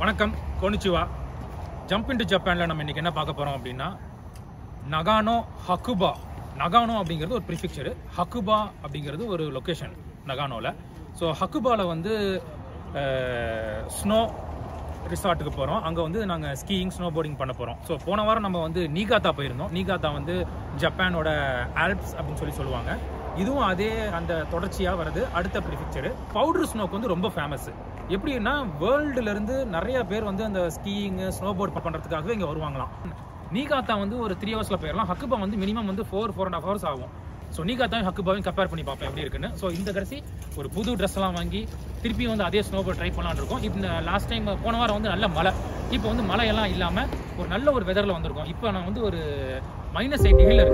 வணக்கம் கோனிச்சிவா jump into ஜப்பானில் நம்ம இன்னைக்கு என்ன பார்க்க போகிறோம் அப்படின்னா நகானோ ஹக்குபா நகானோ அப்படிங்கிறது ஒரு ப்ரிஃபிக்சரு ஹக்குபா அப்படிங்கிறது ஒரு லொக்கேஷன் நகானோவில் ஸோ ஹக்குபாவில் வந்து ஸ்னோ ரிசார்ட்டுக்கு போகிறோம் அங்கே வந்து நாங்கள் ஸ்கீயிங் ஸ்னோ போர்டிங் பண்ண போகிறோம் ஸோ போன வாரம் நம்ம வந்து நீகாத்தா போயிருந்தோம் நீகாத்தா வந்து ஜப்பானோட ஆல்ப்ஸ் அப்படின்னு சொல்லி சொல்லுவாங்க இதுவும் அதே அந்த தொடர்ச்சியாக வருது அடுத்த ப்ரிஃபிக்சரு பவுடர் ஸ்னோக்கு வந்து ரொம்ப ஃபேமஸ் எப்படின்னா வேர்ல்டுலேருந்து நிறைய பேர் வந்து அந்த ஸ்கீயிங் ஸ்னோ போர்ட் பண்ணுறதுக்காகவே இங்கே வருவாங்களாம் நீகாத்தா வந்து ஒரு த்ரீ ஹவர்ஸில் போயிடலாம் ஹக்குபா வந்து மினிமம் வந்து four four and half hours ஆகும் ஸோ நீகாத்தாவும் ஹக்குபாவையும் கம்பேர் பண்ணி பார்ப்பேன் எப்படி இருக்குன்னு ஸோ இந்த கடைசி ஒரு புது ட்ரெஸ் எல்லாம் வாங்கி திருப்பி வந்து அதே ஸ்னோ போர்ட் ட்ரை பண்ணலான்னு இருக்கோம் இப்போ லாஸ்ட் டைம் போன வாரம் வந்து நல்ல மழை இப்போ வந்து மழையெல்லாம் இல்லாமல் ஒரு நல்ல ஒரு வெதரில் வந்திருக்கோம் இப்போ நான் வந்து ஒரு மைனஸ் எயிட் டிகிரியில்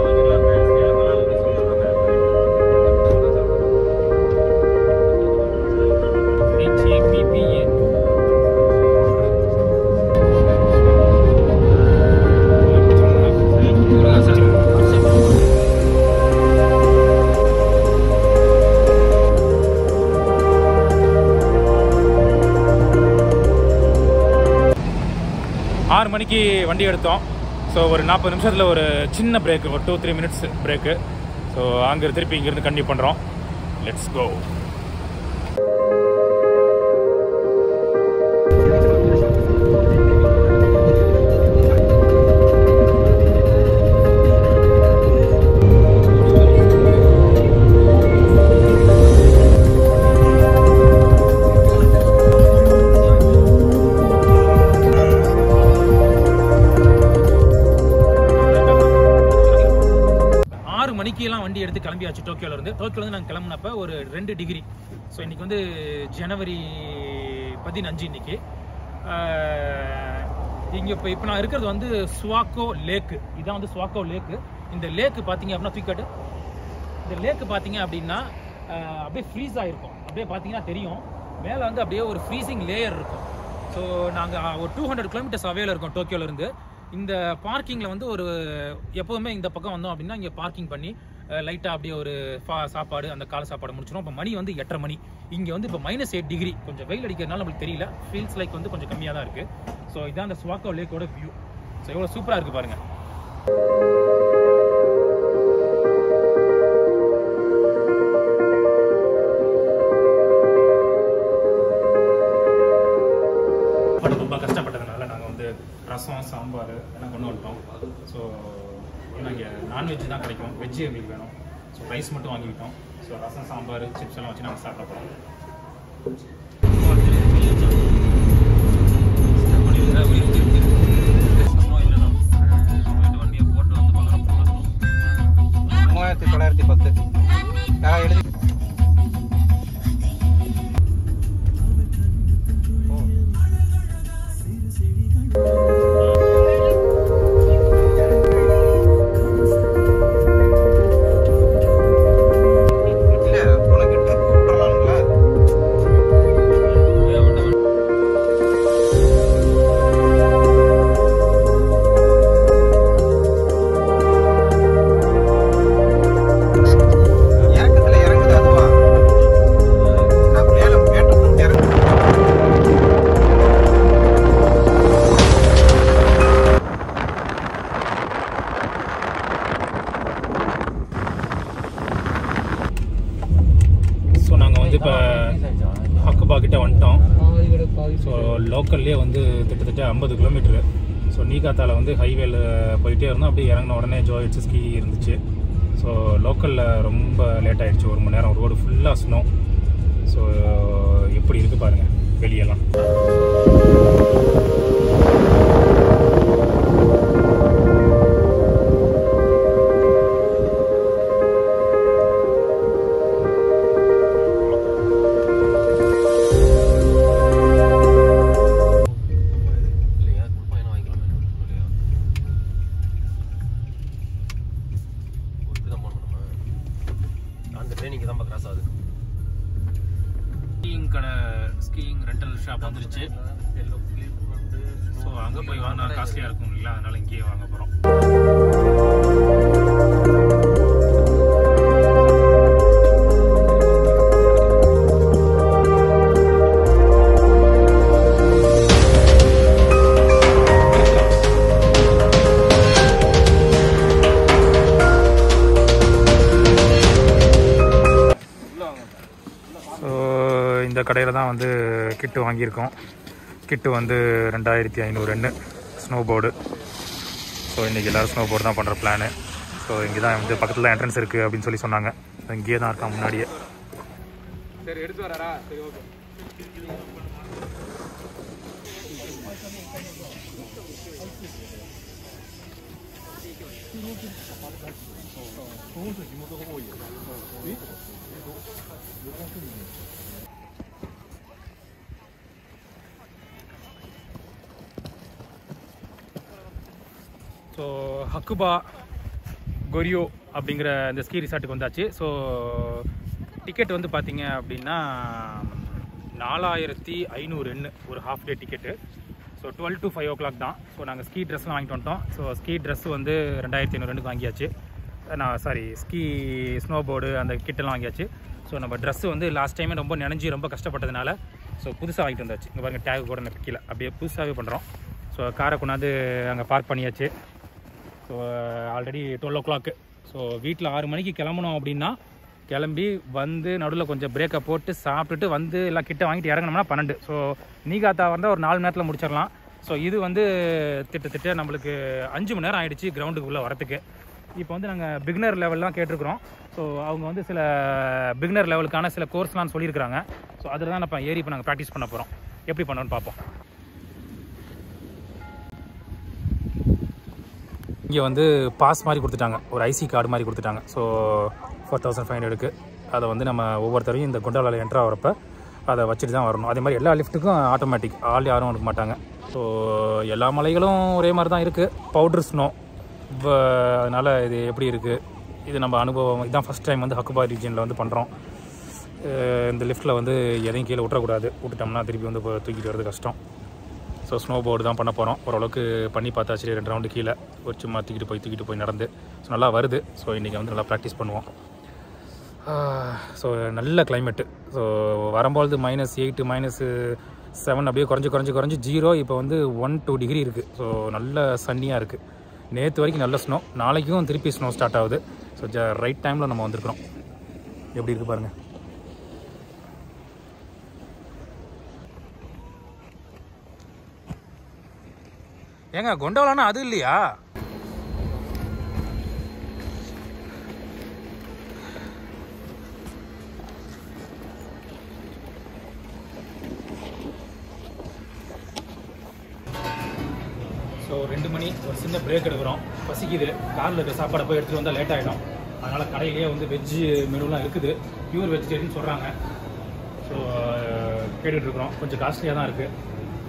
இருக்கிறேன் ஆறு மணிக்கு வண்டி எடுத்தோம் ஸோ ஒரு நாற்பது நிமிஷத்தில் ஒரு சின்ன பிரேக்கு ஒரு two three minutes break so அங்கே திருப்பி இங்கேருந்து கண்டினியூ பண்ணுறோம் லெட்ஸ் கோ ஆறு மணிக்கெல்லாம் வண்டி எடுத்து கிளம்பியாச்சு டோக்கியோல இருந்து டோக்கியோல இருந்து நாங்கள் கிளம்புனப்ப ஒரு ரெண்டு டிகிரி ஸோ இன்னைக்கு வந்து ஜனவரி பதினஞ்சு இன்னைக்கு இங்கே இப்போ இப்போ நான் இருக்கிறது வந்து சுவாக்கோ லேக்கு இதான் வந்து சுவாக்கோ லேக்கு இந்த லேக்கு பார்த்தீங்க அப்படின்னா தூக்காட்டு இந்த லேக்கு பார்த்தீங்க அப்படின்னா ஆஹ், அப்படியே ஃப்ரீஸ் ஆகிருக்கும் அப்படியே பார்த்தீங்கன்னா தெரியும் மேலே வந்து அப்படியே ஒரு ஃப்ரீசிங் லேயர் இருக்கும் ஸோ நாங்கள் ஒரு டூ ஹண்ட்ரட் கிலோமீட்டர்ஸ் அவேல இருக்கோம் டோக்கியோல இருந்து இந்த பார்க்கிங்கில் வந்து ஒரு எப்போதுமே இந்த பக்கம் வந்தோம் அப்படின்னா இங்கே பார்க்கிங் பண்ணி லைட்டாக அப்படியே ஒரு ஃபா சாப்பாடு அந்த காலை சாப்பாடு முடிச்சிடும் இப்போ மணி வந்து எட்டரை மணி இங்கே வந்து இப்போ மைனஸ் எயிட் டிகிரி கொஞ்சம் வெயில் அடிக்கிறதுனால நம்மளுக்கு தெரியல ஃபீல்ஸ் லைக் வந்து கொஞ்சம் கம்மியாக தான் இருக்குது ஸோ இதான் அந்த சுவாக்கோ லேக்கோட வியூ ஸோ எவ்வளோ சூப்பராக இருக்குது பாருங்கள் படம் ரொம்ப கஷ்டப்பட்டதுனால நாங்கள் வந்து ரசம் சாம்பார் எல்லாம் கொண்டு வந்துட்டோம் ஸோ ஏன்னா இங்கே நான்வெஜ் தான் கிடைக்கும் வெஜ்ஜு எங்களுக்கு வேணும் ஸோ ரைஸ் மட்டும் வாங்கிக்கிட்டோம் ஸோ ரசம் சாம்பார் சிப்ஸ் எல்லாம் வச்சு நாங்கள் சாப்பிட போகிறோம் மூவாயிரத்தி தொள்ளாயிரத்தி பத்து நான் எழுதி இல்ல உனக்கு ட்ரிப் விட்டுறலாம்ல இறக்கத்துல இறங்குது அதுவா நான் மேல மேட்டு இறங்குது ஸோ நாங்கள் வந்து இப்போ ஹக்குபா கிட்ட வந்துட்டோம் ஸோ லோக்கல்லே வந்து கிட்டத்தட்ட ஐம்பது கிலோமீட்டரு ஸோ நீகாத்தால வந்து ஹைவேல போயிட்டே இருந்தோம் அப்படியே இறங்கின உடனே ஜோயிட்ஸ் ஸ்கீ இருந்துச்சு ஸோ லோக்கலில் ரொம்ப லேட் ஆயிடுச்சு ஒரு மணி நேரம் ரோடு ஃபுல்லாக ஸ்னோ ஸோ எப்படி இருக்கு பாருங்க வெளியெல்லாம் ஸ்கீயிங் கடை ஸ்கீயிங் ரெண்டல் ஷாப் வந்துருச்சு ஸோ அங்கே போய் வாங்கினா காஸ்ட்லியாக இருக்கும் இல்லைங்களா அதனால இங்கேயே வாங்க போகிறோம் கடையில் தான் வந்து கிட்டு வாங்கியிருக்கோம் கிட்டு வந்து ரெண்டாயிரத்தி ஐநூறு எண்ணு ஸ்னோ போர்டு ஸோ இன்றைக்கி எல்லோரும் ஸ்னோ போர்டு தான் பண்ணுற பிளானு ஸோ இங்கே தான் வந்து பக்கத்தில் என்ட்ரன்ஸ் இருக்குது அப்படின்னு சொல்லி சொன்னாங்க இங்கேயே தான் இருக்கான் முன்னாடியே சரி எடுத்து வராரா சரி ஓகே ஸோ ஹக்குபா கொரியோ அப்படிங்கிற இந்த ஸ்கீ ரிசார்ட்டுக்கு வந்தாச்சு ஸோ டிக்கெட் வந்து பார்த்தீங்க அப்படின்னா நாலாயிரத்தி ஐநூறு எண்ணு ஒரு half day ticket so twelve to five o'clock தான் ஸோ நாங்கள் ஸ்கீ ட்ரெஸ்லாம் வாங்கிட்டு வந்துட்டோம் ஸோ ஸ்கீ ட்ரெஸ் வந்து ரெண்டாயிரத்தி ஐநூறு ரெண்டுக்கு வாங்கியாச்சு நான் சாரி ஸ்கீ ஸ்னோ போர்டு அந்த கிட்டெல்லாம் வாங்கியாச்சு ஸோ நம்ம ட்ரெஸ்ஸு வந்து லாஸ்ட் டைமே ரொம்ப நினைஞ்சு ரொம்ப கஷ்டப்பட்டதுனால ஸோ புதுசாக வாங்கிட்டு வந்தாச்சு இங்கே பாருங்கள் டேக் கூட எனக்கு கீழே அப்படியே புதுசாகவே பண்ணுறோம் ஸோ காரை கொண்டாந்து அங்கே பார்க் பண்ணியாச்சு so already twelve o'clock so வீட்டில் ஆறு மணிக்கு கிளம்பணும் அப்படின்னா கிளம்பி வந்து நடுவில் கொஞ்சம் பிரேக்கை போட்டு சாப்பிட்டுட்டு வந்து எல்லாம் கிட்ட வாங்கிட்டு இறங்கினோம்னா பன்னெண்டு ஸோ நீகாத்தா வந்தால் ஒரு நாலு மணி நேரத்தில் முடிச்சிடலாம் ஸோ இது வந்து திட்டத்திட்ட நம்மளுக்கு அஞ்சு மணி நேரம் ஆயிடுச்சு கிரவுண்டுக்குள்ளே வரத்துக்கு இப்போ வந்து நாங்கள் பிகினர் லெவல்லாம் கேட்டிருக்கிறோம் ஸோ அவங்க வந்து சில பிகினர் லெவலுக்கான சில கோர்ஸ்லாம் சொல்லியிருக்கிறாங்க ஸோ அதில் தான் இப்போ ஏறி இப்போ நாங்கள் ப்ராக்டிஸ் பண்ண போகிறோம் எப்படி பண்ணோன்னு பார்ப்போம் இங்கே வந்து பாஸ் மாதிரி கொடுத்துட்டாங்க ஒரு ஐசி கார்டு மாதிரி கொடுத்துட்டாங்க ஸோ ஃபோர் தௌசண்ட் ஃபைவ் ஹண்ட்ரடுக்கு அதை வந்து நம்ம ஒவ்வொருத்தரையும் இந்த குண்டாவில் என்ட்ரு ஆகிறப்ப அதை வச்சுட்டு தான் வரணும் அதே மாதிரி எல்லா லிஃப்ட்டுக்கும் ஆட்டோமேட்டிக் ஆள் யாரும் இருக்க மாட்டாங்க ஸோ எல்லா மலைகளும் ஒரே மாதிரி தான் இருக்குது பவுட்ரு ஸ்னோ அதனால் இது எப்படி இருக்குது இது நம்ம அனுபவம் இதுதான் ஃபஸ்ட் டைம் வந்து ஹக்குபா ரீஜனில் வந்து பண்ணுறோம் இந்த லிஃப்ட்டில் வந்து எதையும் கீழே விட்டுறக்கூடாது விட்டுட்டோம்னா திருப்பி வந்து இப்போ தூக்கிட்டு வரது கஷ்டம் ஸோ ஸ்னோ போர்டு தான் பண்ண போகிறோம் ஓரளவுக்கு பண்ணி பார்த்தாச்சு ரெண்டு ரவுண்டு கீழே ஒரு சும்மா தூக்கிட்டு போய் தூக்கிட்டு போய் நடந்து ஸோ நல்லா வருது ஸோ இன்றைக்கி வந்து நல்லா ப்ராக்டிஸ் பண்ணுவோம் ஸோ நல்ல கிளைமேட்டு ஸோ வரும்பொழுது மைனஸ் எயிட்டு மைனஸு செவன் அப்படியே குறைஞ்சி குறைஞ்சி குறைஞ்சி ஜீரோ இப்போ வந்து ஒன் டூ டிகிரி இருக்குது ஸோ நல்ல சன்னியாக இருக்குது நேற்று வரைக்கும் நல்ல ஸ்னோ நாளைக்கும் திருப்பி ஸ்னோ ஸ்டார்ட் ஆகுது ஸோ ஜ ரைட் டைமில் நம்ம வந்திருக்கிறோம் எப்படி இருக்குது பாருங்கள் ஏங்க கொண்டோலானா அது இல்லையா ஸோ ரெண்டு மணி ஒரு சின்ன பிரேக் எடுக்கிறோம் பசிக்குது காரில் இருக்க சாப்பாடை போய் எடுத்துகிட்டு வந்தால் லேட் ஆகிடும் அதனால் கடையிலேயே வந்து வெஜ்ஜு மெனுலாம் இருக்குது பியூர் வெஜிடேரியன் சொல்கிறாங்க ஸோ கேட்டுட்டு இருக்கிறோம் கொஞ்சம் காஸ்ட்லியாக தான் இருக்குது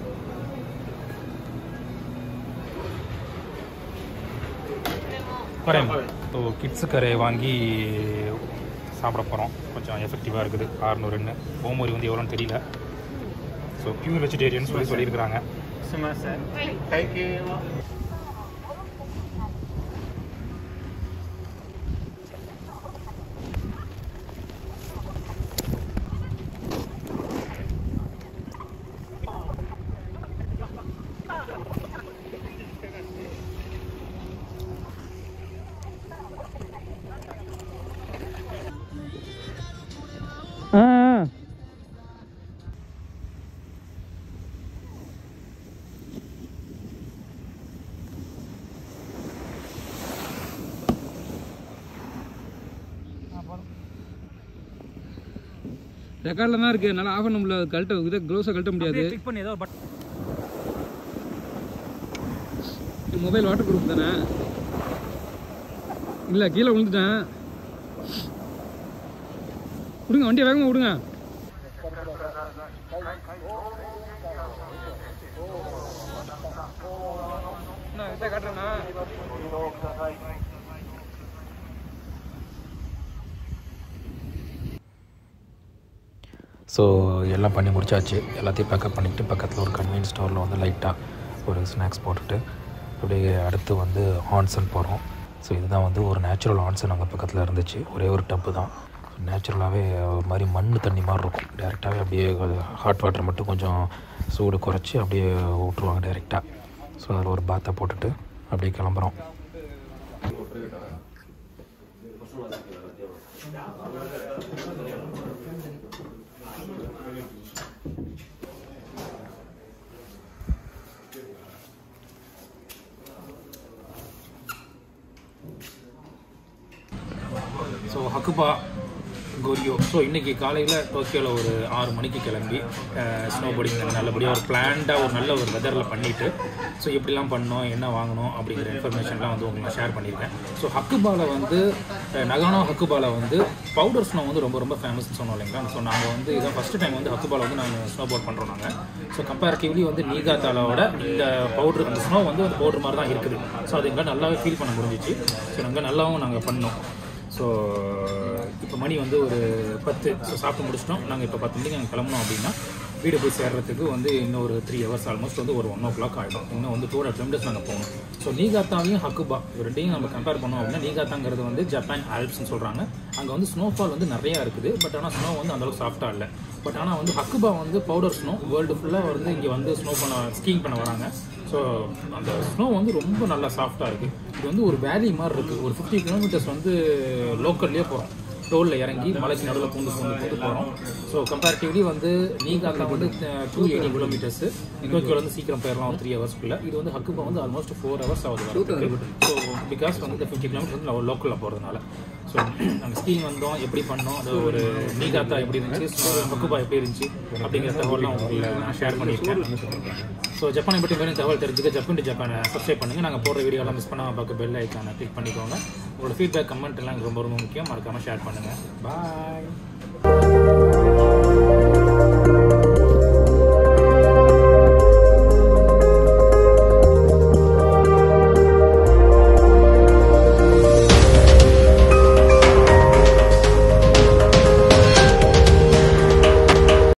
கரே ஸோ கிட்ஸு கரை வாங்கி சாப்பிட போகிறோம் கொஞ்சம் எஃபெக்டிவாக இருக்குது ஆறுநூறுன்னு ஓமோரி வந்து எவ்வளோன்னு தெரியல ஸோ பியூர் வெஜிடேரியன் சொல்லி சொல்லியிருக்கிறாங்க சும்மா சார் தேங்க்யூ ரெக்கார்டில் தான் இருக்குது என்னால் ஆஃப் பண்ண முடியல கழட்ட இதை க்ளோஸை கழட்ட முடியாது கிளிக் பண்ணி ஏதோ பட் மொபைல் வாட்டர் ப்ரூஃப் தானே இல்லை கீழே விழுந்துட்டேன் விடுங்க வண்டியை வேகமாக விடுங்க காட்டுறேண்ணா ஸோ எல்லாம் பண்ணி முடிச்சாச்சு எல்லாத்தையும் பேக்கப் பண்ணிவிட்டு பக்கத்தில் ஒரு கன்வீனியன்ஸ் ஸ்டோரில் வந்து லைட்டாக ஒரு ஸ்நாக்ஸ் போட்டுட்டு அப்படியே அடுத்து வந்து ஆன்சன் போகிறோம் ஸோ இதுதான் வந்து ஒரு நேச்சுரல் ஆன்சன் அங்கே பக்கத்தில் இருந்துச்சு ஒரே ஒரு டப்பு தான் நேச்சுரலாகவே ஒரு மாதிரி மண் தண்ணி மாதிரி இருக்கும் டேரெக்டாகவே அப்படியே ஹாட் வாட்டர் மட்டும் கொஞ்சம் சூடு குறைச்சி அப்படியே விட்ருவாங்க டேரெக்டாக ஸோ அதில் ஒரு பாத்தை போட்டுட்டு அப்படியே கிளம்புறோம் ஹக்குபா கோரியோ ஸோ இன்னைக்கு காலையில் டோக்கியோவில் ஒரு ஆறு மணிக்கு கிளம்பி ஸ்னோ போர்டிங் நல்லபடியாக ஒரு பிளான்டாக ஒரு நல்ல ஒரு வெதரில் பண்ணிவிட்டு ஸோ எப்படிலாம் பண்ணோம் என்ன வாங்கணும் அப்படிங்கிற இன்ஃபர்மேஷன்லாம் வந்து உங்களுக்கு நான் ஷேர் பண்ணியிருக்கேன் ஸோ ஹக்குபால வந்து அஹ், நகானோ ஹக்குபால வந்து பவுடர் ஸ்னோ வந்து ரொம்ப ரொம்ப ஃபேமஸ்னு சொன்னோம் இல்லைங்களா ஸோ நாங்கள் வந்து இதான் ஃபஸ்ட்டு டைம் வந்து ஹக்குபால வந்து நாங்கள் ஸ்னோ போர்ட் பண்ணுறோம் நாங்கள் ஸோ கம்பேரிட்டிவ்லி வந்து நீகாத்தாலாவோட இந்த பவுடர் அந்த ஸ்னோ வந்து ஒரு பவுடர் மாதிரி தான் இருக்குது ஸோ அது எங்களால் நல்லாவே ஃபீல் பண்ண முடிஞ்சிச்சு ஸோ நாங்கள் நல்லாவும் நாங்கள் பண்ணோம் ஸோ இப்போ மணி வந்து ஒரு பத்து ஸோ சாப்பிட்டு முடிச்சிட்டோம் நாங்கள் இப்போ பத்து மணிக்கு நாங்கள் கிளம்புனோம் அப்படின்னா வீடு போய் சேர்றதுக்கு வந்து இன்னும் ஒரு த்ரீ ஹவர்ஸ் ஆல்மோஸ்ட் வந்து ஒரு ஒன் ஓ கிளாக் ஆகிடும் இன்னும் வந்து டூ ஹண்ட்ரட் கிலோமீட்டர்ஸ் நாங்கள் போகணும் ஸோ நீகாத்தாவையும் ஹக்குபா இது ரெண்டையும் நம்ம கம்பேர் பண்ணோம் அப்படின்னா நீகாத்தாங்கிறது வந்து ஜப்பான் ஆல்ப்ஸ்னு சொல்கிறாங்க அங்கே வந்து ஸ்னோஃபால் வந்து நிறையா இருக்குது பட் ஆனால் ஸ்னோ வந்து அந்தளவுக்கு சாஃப்டாக இல்லை பட் ஆனால் வந்து ஹக்குபா வந்து பவுடர் ஸ்னோ வேர்ல்டு ஃபுல்லாக வந்து இங்கே வந்து ஸ்னோ பண்ண ஸ்கீங் பண்ண வராங்க ஸோ அந்த ஸ்னோ வந்து ரொம்ப நல்லா சாஃப்டாக இருக்குது இது வந்து ஒரு வேலி மாதிரி இருக்குது ஒரு ஃபிஃப்டி கிலோமீட்டர்ஸ் வந்து லோக்கல்லே போகிறோம் ரோலில் இறங்கி மலைக்கு நடுவில் பூந்து பூந்து பூந்து போகிறோம் ஸோ கம்பேரிட்டிவ்லி வந்து நீகாக்கா வந்து டூ எயிட்டி கிலோமீட்டர்ஸ் டோக்கியோவில் வந்து சீக்கிரம் போயிடலாம் த்ரீ ஹவர்ஸ்க்குள்ள இது வந்து ஹக்குபா வந்து ஆல்மோஸ்ட் ஃபோர் ஹவர்ஸ் ஆகுது ஸோ பிகாஸ் வந்து இந்த ஃபிஃப்டி கிலோமீட்டர் வந்து லோக்கலில் போகிறதுனால ஸோ நாங்கள் ஸ்கீங் வந்தோம் எப்படி பண்ணோம் அது ஒரு நீகாத்தா எப்படி இருந்துச்சு ஹக்குபா எப்படி இருந்துச்சு அப்படிங்கிற தகவலாம் உங்களுக்கு நான் ஷேர் பண்ணியிருக்கேன் ஸோ ஜப்பானை பற்றி மேலும் தகவல் தெரிஞ்சுக்க ஜப்பான் டு ஜப்பானை சப்ஸ்கிரைப் பண்ணுங்கள் நாங்கள் போடுற வீடியோலாம் மிஸ் பண்ணாமல் பார்க்க பெல் ஐக்கானை கிளிக் பண்ணிக்கோங்க உங்களோட ஃபீட்பேக் கமெண்ட் எல்லாம் எனக்கு ரொம்ப ரொம்ப முக்கியம் மறக்காமல் ஷேர் பண்ணுங்கள் பாய்